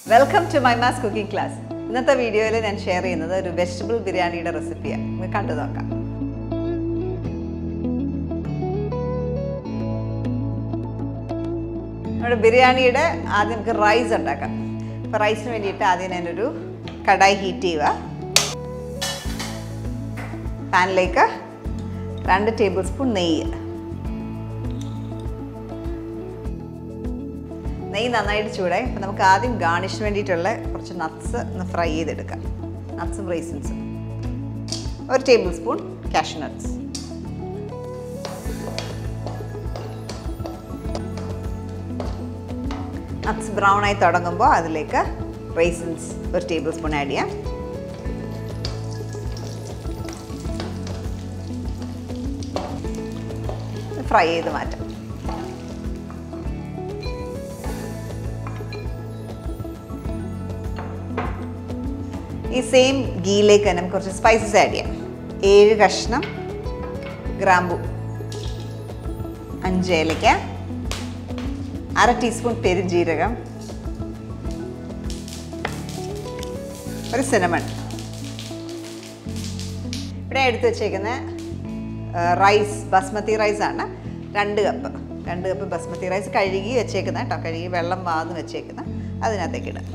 welcome to my mass cooking class ഇന്നത്തെ വീഡിയോയിൽ ഞാൻ ഷെയർ ചെയ്യുന്നത് ഒരു വെജിറ്റബിൾ ബിരിയാണിയുടെ റെസിപ്പിയാണ് നമുക്ക് കണ്ടു നോക്കാം നമ്മുടെ ബിരിയാണിയുടെ ആദ്യം നമുക്ക് റൈസ് ഉണ്ടാക്കാം അപ്പോൾ റൈസിന് വേണ്ടിയിട്ട് ആദ്യം ഞാനൊരു കടായി ഹീറ്റ് ചെയ്യുക പാനിലേക്ക് രണ്ട് ടേബിൾ സ്പൂൺ നെയ്യ് നെയ്യ് നന്നായിട്ട് ചൂടായി അപ്പോൾ നമുക്ക് ആദ്യം ഗാർണിഷിന് വേണ്ടിയിട്ടുള്ള കുറച്ച് നട്ട്സ് ഒന്ന് ഫ്രൈ ചെയ്തെടുക്കാം നട്ട്സും റൈസിൻസും ഒരു tablespoon cashew nuts nuts brown ആയി തുടങ്ങുമ്പോൾ അതിലേക്ക് റൈസിൻസ് ഒരു ടേബിൾ സ്പൂൺ ആഡ് ചെയ്യാം ഫ്രൈ ചെയ്ത് മാറ്റാം ഈ സെയിം ഗീയിലേക്ക് തന്നെ നമുക്ക് കുറച്ച് സ്പൈസസ് ആഡ് ചെയ്യാം ഏഴ് കഷ്ണം ഗ്രാമ്പു അഞ്ച് ഏലക്ക അര ടീസ്പൂൺ പെരുംജീരകം ഒരു സിനമൺ ഇവിടെ എടുത്ത് വെച്ചേക്കുന്ന റൈസ് ബസ്മതി റൈസ് ആണ് രണ്ട് കപ്പ് രണ്ട് കപ്പ് ബസ്മതി റൈസ് കഴുകി വെച്ചേക്കുന്ന കേട്ടോ കഴുകി വെള്ളം വാന്ന് വെച്ചേക്കുന്ന അതിനകത്തേക്ക് ഇടാം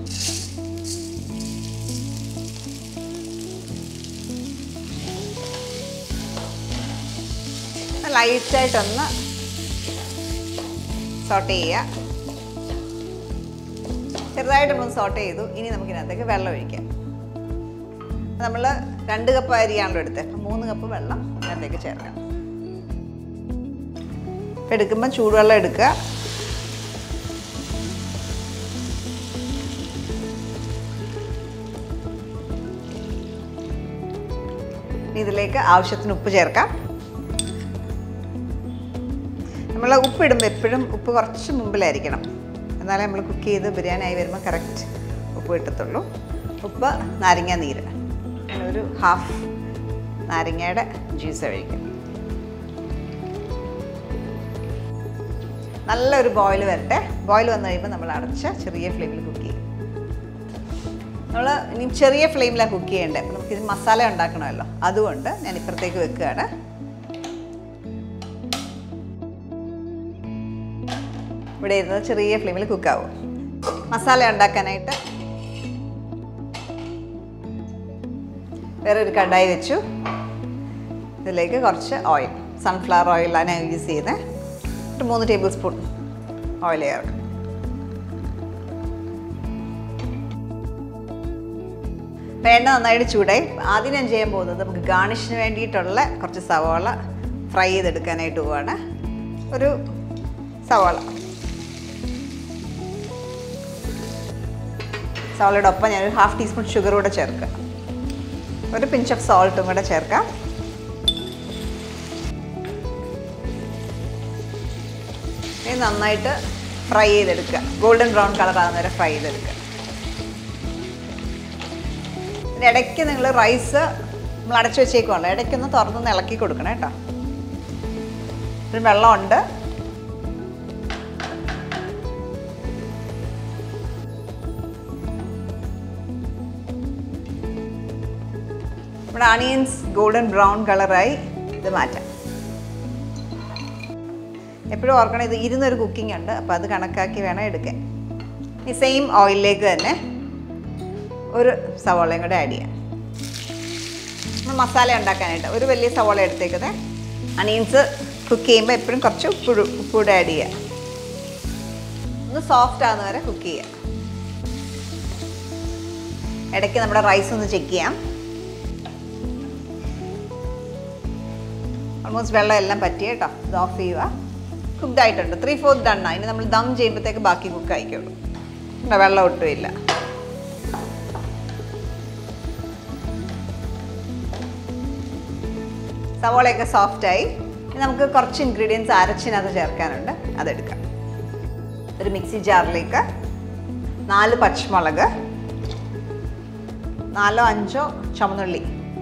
ലൈറ്റായിട്ടൊന്ന് സോട്ട് ചെയ്യുക ചെറുതായിട്ട് നമ്മളൊന്ന് സോട്ട് ചെയ്തു ഇനി നമുക്കിതിനകത്തേക്ക് വെള്ളം ഒഴിക്കാം നമ്മൾ രണ്ട് കപ്പ് അരിയാണല്ലോ എടുത്തത് അപ്പം മൂന്ന് കപ്പ് വെള്ളം ഇതിനകത്തേക്ക് ചേർക്കാം അപ്പം എടുക്കുമ്പോൾ ചൂടുവെള്ളം എടുക്കുക ഇനി ഇതിലേക്ക് ആവശ്യത്തിന് ഉപ്പ് ചേർക്കാം നമ്മൾ ഉപ്പിടുമ്പോൾ എപ്പോഴും ഉപ്പ് കുറച്ച് മുമ്പിലായിരിക്കണം എന്നാലേ നമ്മൾ കുക്ക് ചെയ്ത് ബിരിയാണി ആയി വരുമ്പോൾ കറക്റ്റ് ഉപ്പ് കിട്ടത്തുള്ളൂ ഉപ്പ് നാരങ്ങ നീര് അങ്ങനെ ഒരു ഹാഫ് നാരങ്ങയുടെ ജ്യൂസ് ഒഴിക്കും നല്ലൊരു ബോയിൽ വരട്ടെ ബോയിൽ വന്നു കഴിയുമ്പോൾ നമ്മൾ അടച്ച് ചെറിയ ഫ്ലെയിമിൽ കുക്ക് ചെയ്യും നമ്മൾ ഇനി ചെറിയ ഫ്ലെയിമിലാണ് കുക്ക് ചെയ്യേണ്ടത് അപ്പോൾ നമുക്കിത് മസാല ഉണ്ടാക്കണമല്ലോ അതുകൊണ്ട് ഞാൻ ഇപ്പുറത്തേക്ക് വെക്കുകയാണ് ഇവിടെ ഇരുന്നത് ചെറിയ ഫ്ലെയിമിൽ കുക്കാവും മസാല ഉണ്ടാക്കാനായിട്ട് വേറെ ഒരു കടായി വെച്ചു ഇതിലേക്ക് കുറച്ച് ഓയിൽ സൺഫ്ലവർ ഓയിലാണ് ഞാൻ യൂസ് ചെയ്യുന്നത് ഒരു മൂന്ന് ടേബിൾ സ്പൂൺ ഓയിൽ ചേർക്കും എണ്ണ നന്നായിട്ട് ചൂടായി ആദ്യം ഞാൻ ചെയ്യാൻ പോകുന്നത് നമുക്ക് ഗാർണിഷിന് വേണ്ടിയിട്ടുള്ള കുറച്ച് സവാള ഫ്രൈ ചെയ്തെടുക്കാനായിട്ട് പോവാണ് ഒരു സവാള സവാളയുടെ ഒപ്പം ഞാനൊരു ഹാഫ് ടീസ്പൂൺ ഷുഗർ കൂടെ ചേർക്കുക ഒരു പിഞ്ച് ഓഫ് സോൾട്ടും കൂടെ ചേർക്കാം ഇത് നന്നായിട്ട് ഫ്രൈ ചെയ്തെടുക്കുക ഗോൾഡൻ ബ്രൗൺ കളർ ആകുന്ന വരെ ഫ്രൈ ചെയ്തെടുക്കുക ഇതിൻ്റെ ഇടയ്ക്ക് നിങ്ങൾ റൈസ് നമ്മൾ അടച്ചു വെച്ചേക്കുമല്ലോ ഇടയ്ക്കൊന്ന് തുറന്നൊന്ന് ഇളക്കി കൊടുക്കണം കേട്ടോ ഒരു വെള്ളമുണ്ട് നമ്മുടെ ആണിയൻസ് ഗോൾഡൻ ബ്രൗൺ കളറായി ഇത് മാറ്റാം എപ്പോഴും ഓർക്കണം ഇത് ഇരുന്നൊരു കുക്കിംഗ് ഉണ്ട് അപ്പോൾ അത് കണക്കാക്കി വേണം എടുക്കാൻ ഈ സെയിം ഓയിലിലേക്ക് തന്നെ ഒരു സവാളയും കൂടെ ആഡ് ചെയ്യാം നമ്മൾ മസാല ഉണ്ടാക്കാനായിട്ട് ഒരു വലിയ സവാള എടുത്തേക്കുന്നത് അണിയൻസ് കുക്ക് ചെയ്യുമ്പോൾ എപ്പോഴും കുറച്ച് ഉപ്പ് ഉപ്പൂടെ ആഡ് ചെയ്യുക ഒന്ന് സോഫ്റ്റ് ആകുന്ന വരെ കുക്ക് ചെയ്യുക ഇടയ്ക്ക് നമ്മുടെ റൈസ് ഒന്ന് ചെക്ക് ചെയ്യാം ഓൾമോസ്റ്റ് വെള്ളം എല്ലാം പറ്റി കേട്ടോ ഇത് ഓഫ് ചെയ്യുക കുക്ക്ഡ് ആയിട്ടുണ്ട് ത്രീ ഫോർത്ത് ഡണ്ണ ഇനി നമ്മൾ ദം ചെയ്യുമ്പോഴത്തേക്ക് ബാക്കി കുക്ക് ആയിക്കോളൂ ഇവിടെ വെള്ളം ഒട്ടുമില്ല സവോളയൊക്കെ സോഫ്റ്റായി ഇനി നമുക്ക് കുറച്ച് ഇൻഗ്രീഡിയൻസ് അരച്ചിനകത്ത് ചേർക്കാനുണ്ട് അതെടുക്കാം ഒരു മിക്സി ജാറിലേക്ക് നാല് പച്ചമുളക് നാലോ അഞ്ചോ ചുമന്നുള്ളി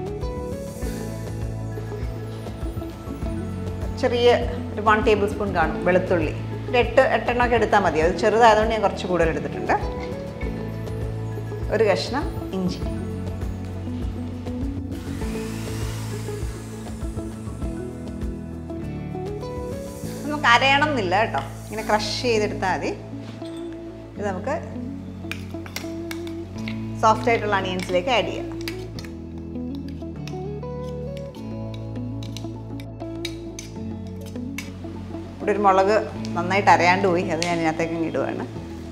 ചെറിയ ഒരു വൺ ടേബിൾ സ്പൂൺ കാണും വെളുത്തുള്ളി ഒരു എട്ട് എട്ടെണ്ണമൊക്കെ എടുത്താൽ മതി അത് ചെറുതായതുകൊണ്ട് ഞാൻ കുറച്ച് കൂടുതൽ എടുത്തിട്ടുണ്ട് ഒരു കഷ്ണം ഇഞ്ചി നമുക്ക് അരയണം എന്നില്ല കേട്ടോ ഇങ്ങനെ ക്രഷ് ചെയ്തെടുത്താൽ മതി ഇത് നമുക്ക് സോഫ്റ്റ് ആയിട്ടുള്ള അണിയൻസിലേക്ക് ആഡ് ചെയ്യാം ഇവിടെ ഒരു മുളക് നന്നായിട്ട് അരയാണ്ട് പോയി അത് ഞാൻ ഇതിനകത്തേക്ക് അങ്ങ് ഇടുവാണ്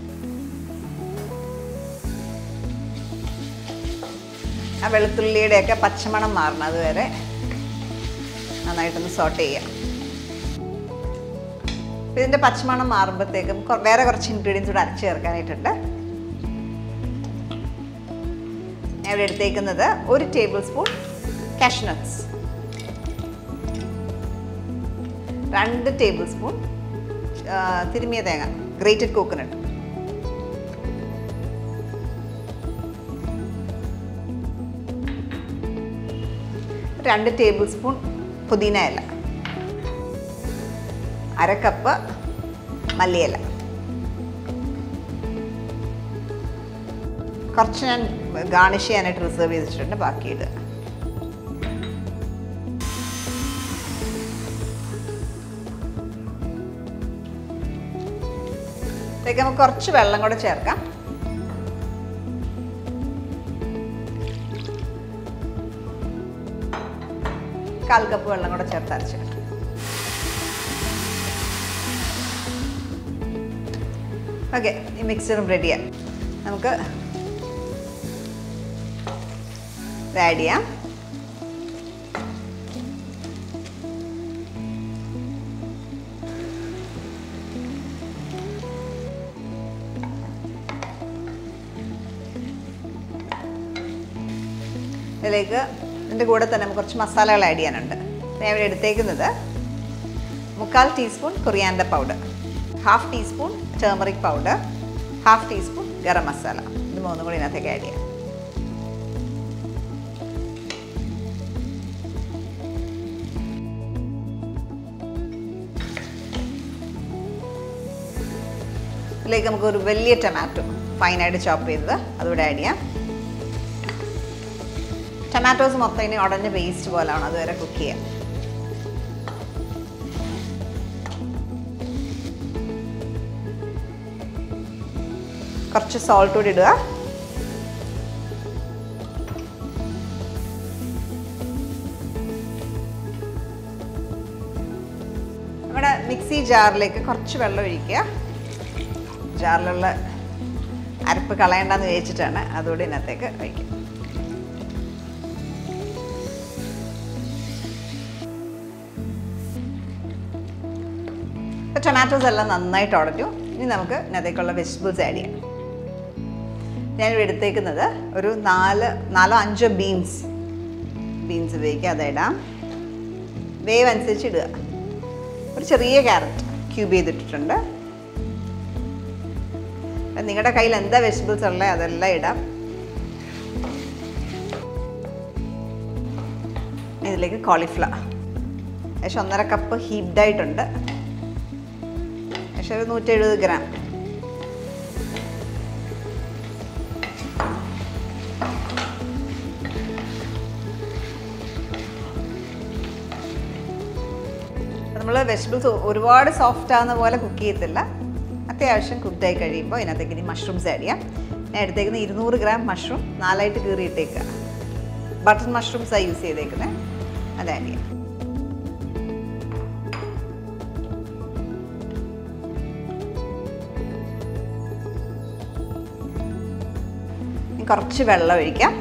ആ വെളുത്തുള്ളിയുടെയൊക്കെ പച്ചമണം മാറണം അതുവരെ നന്നായിട്ടൊന്ന് സോട്ട് ചെയ്യാം ഇപ്പം ഇതിൻ്റെ പച്ചമണം മാറുമ്പോഴത്തേക്കും കൊ- വേറെ കുറച്ച് ഇൻഗ്രീഡിയൻസ് കൂടെ അരച്ച് ചേർക്കാനായിട്ടുണ്ട് ഞാൻ ഇവിടെ എടുത്തേക്കുന്നത് ഒരു ടേബിൾ സ്പൂൺ കാഷ്നട്ട്സ് രണ്ട് ടേബിൾ സ്പൂൺ തിരുമിയ തേങ്ങ ഗ്രേറ്റഡ് കോക്കനട്ട് രണ്ട് ടേബിൾ സ്പൂൺ പുതിന ഇല അര കപ്പ് മല്ലിയില കുറച്ച് ഞാൻ ഗാർണിഷ് ചെയ്യാനായിട്ട് റിസർവ് ചെയ്തിട്ടുണ്ട് ബാക്കി ഇടുക ഇതിലേക്ക് നമുക്ക് കുറച്ച് വെള്ളം കൂടെ ചേർക്കാം കാൽ കപ്പ് വെള്ളം കൂടെ ചേർത്ത് അരച്ചെടുക്കാം ഓക്കെ ഈ മിക്സറും റെഡിയാണ് നമുക്ക് ഇത് ആഡ് ചെയ്യാം ഇതിലേക്ക് ഇതിൻ്റെ കൂടെ തന്നെ നമുക്ക് കുറച്ച് മസാലകൾ ആഡ് ചെയ്യാനുണ്ട് ഞാൻ ഇവിടെ എടുത്തേക്കുന്നത് മുക്കാൽ teaspoon coriander powder half teaspoon turmeric powder half teaspoon garam masala ഇത് മൂന്നും കൂടി ഇതിനകത്തേക്ക് ആഡ് ചെയ്യാം ഇതിലേക്ക് നമുക്ക് ഒരു വലിയ ടൊമാറ്റോ ഫൈനായിട്ട് ചോപ്പ് ചെയ്തത് അതുകൂടെ ആഡ് ചെയ്യാം ടൊമാറ്റോസ് മൊത്തം ഇനി ഉടഞ്ഞ പേസ്റ്റ് പോലാണ് അതുവരെ കുക്ക് ചെയ്യാം കുറച്ച് സോൾട്ട് കൂടി ഇടുക നമ്മുടെ മിക്സി ജാറിലേക്ക് കുറച്ച് വെള്ളം ഒഴിക്കുക ജാറിലുള്ള അരപ്പ് കളയണ്ടെന്ന് വിചാരിച്ചിട്ടാണ് അതുകൂടി ഇതിനകത്തേക്ക് ഒഴിക്കുക ഇപ്പോൾ ടൊമാറ്റോസ് എല്ലാം നന്നായിട്ട് ഉടഞ്ഞു ഇനി നമുക്ക് ഇതിനകത്തേക്കുള്ള വെജിറ്റബിൾസ് ആഡ് ചെയ്യാം ഞാനിവിടെ എടുത്തേക്കുന്നത് ഒരു നാല് നാലോ അഞ്ചോ ബീൻസ് ബീൻസ് ഉപയോഗിക്കുക അത് ഇടാം വേവ് അനുസരിച്ച് ഇടുക ഒരു ചെറിയ ക്യാരറ്റ് ക്യൂബ് ചെയ്തിട്ടിട്ടുണ്ട് അപ്പം നിങ്ങളുടെ കയ്യിൽ എന്താ വെജിറ്റബിൾസ് ഉള്ളത് അതെല്ലാം ഇടാം ഇതിലേക്ക് കോളിഫ്ലവർ ഏകദേശം ഒന്നര കപ്പ് ഹീപ്ഡ് ആയിട്ടുണ്ട് പക്ഷേ ഒരു നൂറ്റി എഴുപത് ഗ്രാം നമ്മൾ വെജിറ്റബിൾസ് ഒരുപാട് സോഫ്റ്റ് ആകുന്ന പോലെ കുക്ക് ചെയ്യത്തില്ല അത്യാവശ്യം കുക്ക്ഡായി കഴിയുമ്പോൾ ഇതിനകത്തേക്ക് ഇനി മഷ്റൂംസ് ആഡ് ചെയ്യാം ഞാൻ എടുത്തേക്കുന്ന ഇരുന്നൂറ് ഗ്രാം മഷ്റൂം നാലായിട്ട് കീറി ഇട്ടേക്കുക ബട്ടർ മഷ്റൂംസാണ് യൂസ് ചെയ്തേക്കുന്നത് അത് ആഡ് ചെയ്യാം ഇനി കുറച്ച് വെള്ളം ഒഴിക്കാം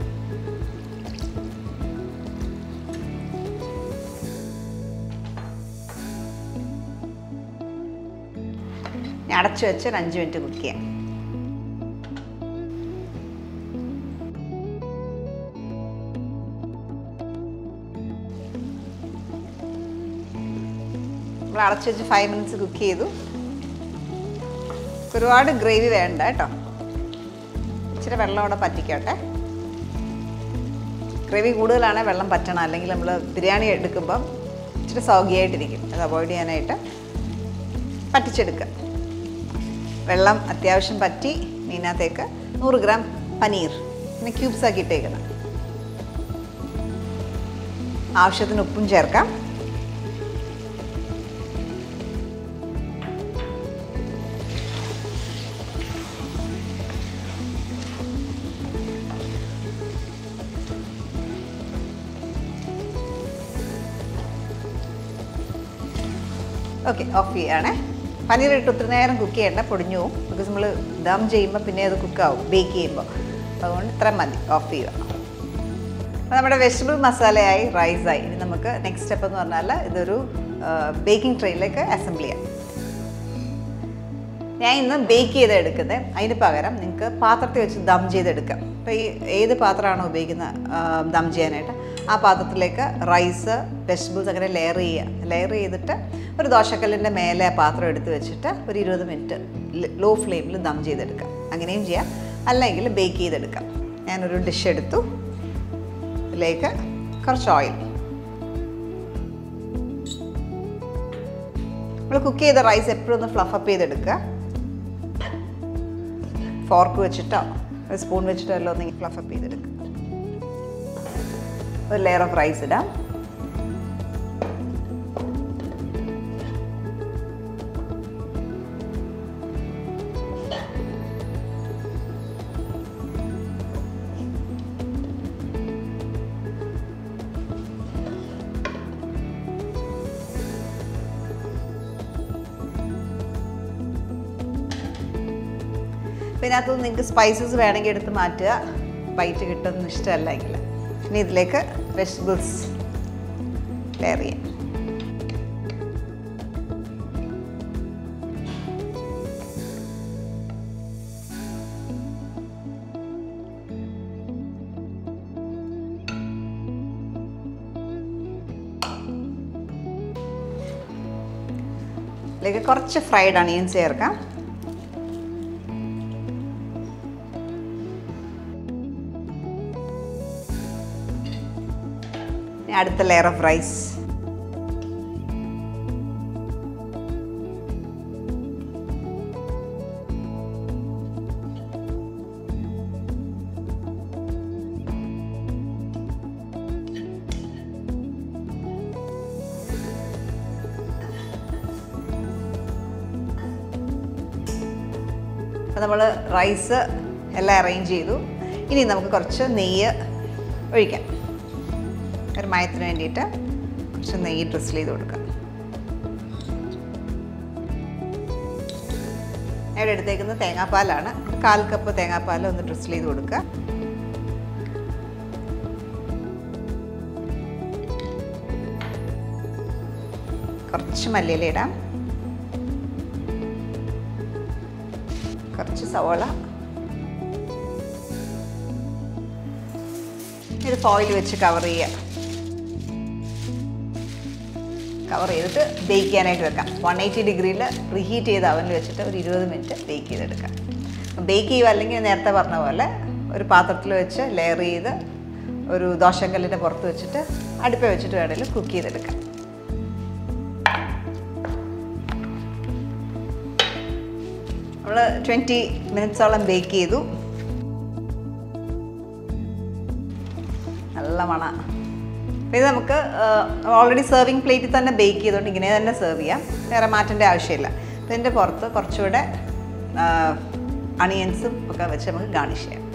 ഞാൻ അടച്ചു വെച്ച് ഒരു അഞ്ച് മിനിറ്റ് കുക്ക് ചെയ്യാം നമ്മൾ അടച്ചു വെച്ച് ഫൈവ് മിനിറ്റ്സ് കുക്ക് ചെയ്തു ഒരുപാട് ഗ്രേവി വേണ്ട കേട്ടോ ഇച്ചിരി വെള്ളം അവിടെ പറ്റിക്കോട്ടെ ഗ്രേവി കൂടുതലാണെങ്കിൽ വെള്ളം പറ്റണം അല്ലെങ്കിൽ നമ്മൾ ബിരിയാണി എടുക്കുമ്പം ഇച്ചിരി സൗകിയായിട്ടിരിക്കും അത് അവോയ്ഡ് ചെയ്യാനായിട്ട് പറ്റിച്ചെടുക്കുക വെള്ളം അത്യാവശ്യം പറ്റി മീനകത്തേക്ക് നൂറ് ഗ്രാം പനീർ പിന്നെ ക്യൂബ്സ് ആക്കി ഇട്ടേക്കുന്നത് ആവശ്യത്തിന് ഉപ്പും ചേർക്കാം ഓക്കെ ഓഫ് ചെയ്യണേ പനീർ ഇട്ട് ഒത്തിരി നേരം കുക്ക് ചെയ്യണ്ട പൊടിഞ്ഞു പോകും ബിക്കോസ് നമ്മൾ ദം ചെയ്യുമ്പോൾ പിന്നെ അത് കുക്കാവും ബേക്ക് ചെയ്യുമ്പോൾ അതുകൊണ്ട് ഇത്ര മതി ഓഫ് ചെയ്യുക അപ്പോൾ നമ്മുടെ വെജിറ്റബിൾ മസാലയായി റൈസായി ഇനി നമുക്ക് നെക്സ്റ്റ് സ്റ്റെപ്പ് എന്ന് പറഞ്ഞാൽ ഇതൊരു ബേക്കിംഗ് ട്രെയിലേക്ക് അസംബിൾ ചെയ്യാം ഞാൻ ഇന്ന് ബേക്ക് ചെയ്ത് എടുക്കുന്നത് അതിന് പകരം നിങ്ങൾക്ക് പാത്രത്തിൽ വെച്ച് ദം ചെയ്തെടുക്കാം ഇപ്പോൾ ഈ ഏത് പാത്രമാണോ ഉപയോഗിക്കുന്നത് ദം ചെയ്യാനായിട്ട് ആ പാത്രത്തിലേക്ക് റൈസ് വെജിറ്റബിൾസ് അങ്ങനെ ലെയർ ചെയ്യുക ലെയർ ചെയ്തിട്ട് ഒരു ദോശക്കല്ലിൻ്റെ മേലെ ആ പാത്രം എടുത്ത് വെച്ചിട്ട് ഒരു ഇരുപത് മിനിറ്റ് ലോ ഫ്ലെയിമിൽ ദം ചെയ്തെടുക്കാം അങ്ങനെയും ചെയ്യാം അല്ലെങ്കിൽ ബേക്ക് ചെയ്തെടുക്കാം ഞാനൊരു ഡിഷ് എടുത്തു ഇതിലേക്ക് കുറച്ച് ഓയിൽ നമ്മൾ കുക്ക് ചെയ്ത റൈസ് എപ്പോഴും ഒന്ന് ഫ്ലഫ് അപ്പ് ചെയ്തെടുക്കുക ഫോർക്ക് വെച്ചിട്ടോ ഒരു സ്പൂൺ വെച്ചിട്ടോ എല്ലാം ഒന്ന് ഫ്ലഫ് അപ്പ് ചെയ്തെടുക്കുക ഒരു ലെയർ ഓഫ് റൈസ് ഇടാം പിന്നെ അതിനകത്ത് നിങ്ങൾക്ക് സ്പൈസസ് വേണമെങ്കിൽ എടുത്ത് മാറ്റുക വൈറ്റ് കിട്ടുന്ന ഇഷ്ടമല്ലെങ്കിൽ ഇനി ഇതിലേക്ക് വെജിറ്റബിൾസ് ലെയർ ചെയ്യാം ഇതിലേക്ക് കുറച്ച് ഫ്രൈഡ് അണിയൻ ചേർക്കാം ഇനി അടുത്ത ലെയർ ഓഫ് റൈസ് അപ്പോൾ നമ്മൾ റൈസ് എല്ലാം അറേഞ്ച് ചെയ്തു ഇനി നമുക്ക് കുറച്ച് നെയ്യ് ഒഴിക്കാം ഒരു മയത്തിന് വേണ്ടിയിട്ട് കുറച്ച് നെയ്യ് ഡ്രിസിൽ ചെയ്ത് കൊടുക്കാം ഞാൻ എടുത്തേക്കുന്നത് തേങ്ങാപ്പാലാണ് ഒരു കാൽ കപ്പ് തേങ്ങാപ്പാൽ ഒന്ന് ഡ്രിസിൽ ചെയ്ത് കൊടുക്കുക കുറച്ച് മല്ലിയില ഇടാം കുറച്ച് സവോള ഇത് ഫോയിൽ വെച്ച് കവർ ചെയ്യുക കവർ ചെയ്തിട്ട് ബേക്ക് ചെയ്യാനായിട്ട് വെക്കാം വൺ എയ്റ്റി ഡിഗ്രിയിൽ റീഹീറ്റ് ചെയ്ത് അവനിൽ വെച്ചിട്ട് ഒരു ഇരുപത് മിനിറ്റ് ബേക്ക് ചെയ്തെടുക്കാം ബേക്ക് ചെയ്യുക അല്ലെങ്കിൽ നേരത്തെ പറഞ്ഞ പോലെ ഒരു പാത്രത്തിൽ വെച്ച് ലെയർ ചെയ്ത് ഒരു ദോശക്കല്ലിൻ്റെ പുറത്ത് വെച്ചിട്ട് അടുപ്പ വെച്ചിട്ട് വേണമെങ്കിലും കുക്ക് ചെയ്തെടുക്കാം നമ്മൾ ട്വൻറ്റി മിനിറ്റ്സോളം ബേക്ക് ചെയ്തു നല്ല മണ അപ്പോൾ ഇത് നമുക്ക് ഓൾറെഡി സെർവിങ് പ്ലേറ്റിൽ തന്നെ ബേക്ക് ചെയ്തുകൊണ്ട് ഇങ്ങനെ തന്നെ സെർവ് ചെയ്യാം വേറെ മാറ്റേണ്ട ആവശ്യമില്ല അപ്പോൾ ഇതിൻ്റെ പുറത്ത് കുറച്ചുകൂടെ അണിയൻസും ഒക്കെ വെച്ച് നമുക്ക് ഗാർണിഷ് ചെയ്യാം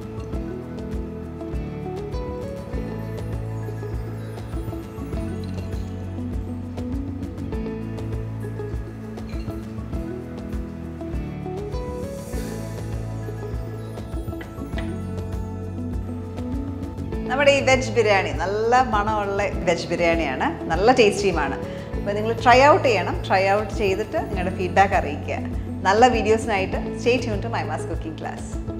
നമ്മുടെ ഈ വെജ് ബിരിയാണി നല്ല മണമുള്ള വെജ് ബിരിയാണിയാണ് നല്ല ടേസ്റ്റിയുമാണ് അപ്പോൾ നിങ്ങൾ ട്രൈ ഔട്ട് ചെയ്യണം ട്രൈ ഔട്ട് ചെയ്തിട്ട് നിങ്ങളുടെ ഫീഡ്ബാക്ക് അറിയിക്കുക നല്ല വീഡിയോസിനായിട്ട് stay tune to my mass cooking class